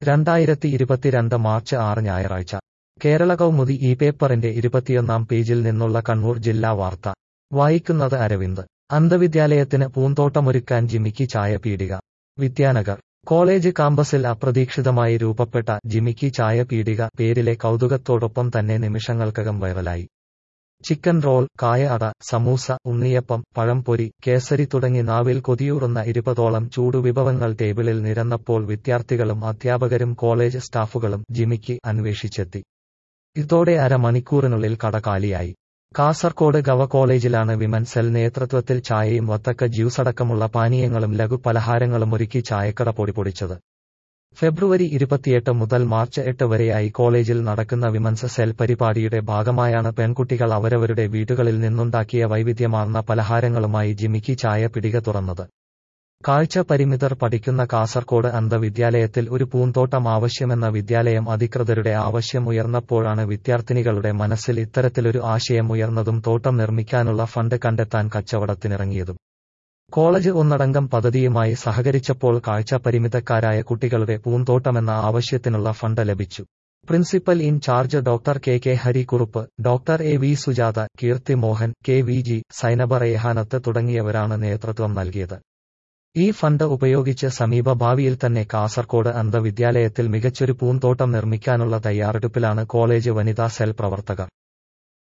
രണ്ടായിരത്തി ഇരുപത്തിരണ്ട് മാർച്ച് ആറ് ഞായറാഴ്ച കേരള കൗമുദി ഈ പേപ്പറിന്റെ ഇരുപത്തിയൊന്നാം പേജിൽ നിന്നുള്ള കണ്ണൂർ ജില്ലാ വാർത്ത വായിക്കുന്നത് അരവിന്ദ് അന്ധവിദ്യാലയത്തിന് പൂന്തോട്ടമൊരുക്കാൻ ജിമിക്ക് ചായ പീടിക വിദ്യാനഗർ കോളേജ് കാമ്പസിൽ അപ്രതീക്ഷിതമായി രൂപപ്പെട്ട ജിമിക്ക് ചായ പീടിക പേരിലെ കൗതുകത്തോടൊപ്പം തന്നെ നിമിഷങ്ങൾക്കകം വൈറലായി ചിക്കൻ റോൾ കായ അട സമൂസ ഉണ്ണിയപ്പം പഴംപൊരി കേസരി തുടങ്ങി നാവിൽ കൊതിയൂറുന്ന ഇരുപതോളം ചൂടുവിഭവങ്ങൾ ടേബിളിൽ നിരന്നപ്പോൾ വിദ്യാർത്ഥികളും അധ്യാപകരും കോളേജ് സ്റ്റാഫുകളും ജിമിക്ക് അന്വേഷിച്ചെത്തി ഇതോടെ അരമണിക്കൂറിനുള്ളിൽ കട കാലിയായി കാസർകോട് ഗവ കോളേജിലാണ് വിമൻ സെൽ നേതൃത്വത്തിൽ ചായയും വത്തക്ക ജ്യൂസടക്കമുള്ള പാനീയങ്ങളും ലഘു പലഹാരങ്ങളും ഒരുക്കി ചായക്കട പൊടിപൊടിച്ചത് ഫെബ്രുവരി ഇരുപത്തിയെട്ട് മുതൽ മാർച്ച് എട്ട് വരെയായി കോളേജിൽ നടക്കുന്ന വിമൻസ് സെൽ പരിപാടിയുടെ ഭാഗമായാണ് പെൺകുട്ടികൾ അവരവരുടെ വീടുകളിൽ നിന്നുണ്ടാക്കിയ വൈവിധ്യമാർന്ന പലഹാരങ്ങളുമായി ജിമിക്ക് ചായ പിടിക തുറന്നത് കാഴ്ച പരിമിതർ പഠിക്കുന്ന കാസർകോട് അന്ധവിദ്യാലയത്തിൽ ഒരു പൂന്തോട്ടം ആവശ്യമെന്ന വിദ്യാലയം അധികൃതരുടെ ആവശ്യം ഉയർന്നപ്പോഴാണ് വിദ്യാർത്ഥിനികളുടെ മനസ്സിൽ ഇത്തരത്തിലൊരു ആശയം ഉയർന്നതും തോട്ടം നിർമ്മിക്കാനുള്ള ഫണ്ട് കണ്ടെത്താൻ കച്ചവടത്തിനിറങ്ങിയതും കോളേജ് ഒന്നടങ്കം പദ്ധതിയുമായി സഹകരിച്ചപ്പോൾ കാഴ്ച പരിമിതക്കാരായ കുട്ടികളുടെ പൂന്തോട്ടമെന്ന ആവശ്യത്തിനുള്ള ഫണ്ട് ലഭിച്ചു principal in charge doctor K K Harikurup doctor A V Sujatha Keerthi Mohan K V G Sainaba Rehanath തുടങ്ങിയവരാണ് നേതൃത്വം നൽകിയത് ഈ ഫണ്ട് ഉപയോഗിച്ച് സമീപ ഭാവിയിൽ തന്നെ കാസർകോട് അന്ധവിദ്യാലയത്തിൽ മികച്ചൊരു പൂന്തോട്ടം നിർമ്മിക്കാനുള്ള തയ്യാറെടുപ്പിലാണ് കോളേജ് വനിതാ സെൽ പ്രവർത്തകർ